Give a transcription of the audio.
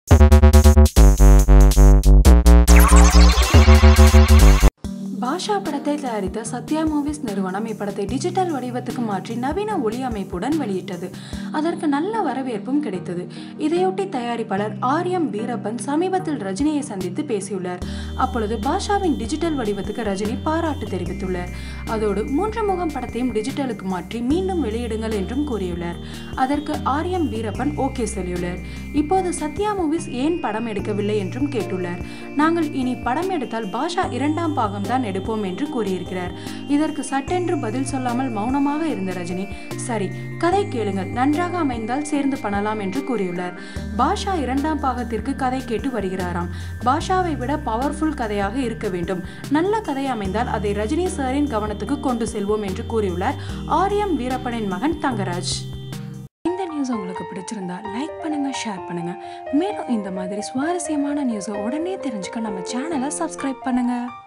பாஷா படத்தை தயாரித்த சத்யா மூவிஸ் நிறுவனம் இப்படத்தை டிஜிட்டல் வடிவத்துக்கு மாற்றி நவீன ஒளி அமைப்புடன் வெளியிட்டது அதற்கு நல்ல வரவேற்பும் கிடைத்தது இதையொட்டி தயாரிப்பாளர் ஆர் எம் வீரப்பன் சமீபத்தில் ரஜினியை சந்தித்து பேசியுள்ளார் அப்பொழுது பாஷாவின் டிஜிட்டல் வடிவத்துக்கு ரஜினி பாராட்டு தெரிவித்துள்ளார் அதோடு மூன்று முகம் படத்தையும் டிஜிட்டலுக்கு மாற்றி மீண்டும் வெளியிடுங்கள் என்றும் கூறியுள்ளார் அதற்கு ஆர் எம் வீரப்பன் ஓகே சொல்லியுள்ளார் இப்போது சத்யா மூவிஸ் ஏன் படம் எடுக்கவில்லை என்றும் கேட்டுள்ளார் நாங்கள் இனி படம் எடுத்தால் பாஷா இரண்டாம் பாகம்தான் எடுப்போம் என்று கூறியிருக்கிறார் இதற்கு சட்டென்று பதில் சொல்லாமல் மௌனமாக இருந்த ரஜினி சரி கதை கேளுங்கள் நன்றாக அமைந்தால் சேர்ந்து பண்ணலாம் என்று கூறியுள்ளார் பாஷா இரண்டாம் பாகத்திற்கு கதை கேட்டு வருகிறாராம் பாஷாவை விட பவர்ஃபுல் கதையாக இருக்க வேண்டும் நல்ல கதை அமைந்தால் அதை ரஜினி சாரின் கவனத்துக்கு கொண்டு செல்வோம் என்று கூறியுள்ளார் ஆரியம் வீரப்பனின் மகன் தங்கராஜ் இந்த நியூஸ் உங்களுக்கு பிடிச்சிருந்தா லைக் பண்ணுங்க ஷேர் பண்ணுங்க மேலும் இந்த மாதிரி சுவாரஸ்யமான நியூஸை உடனே தெரிஞ்சுக்க நம்ம சேனலை சப்ஸ்கிரைப் பண்ணுங்க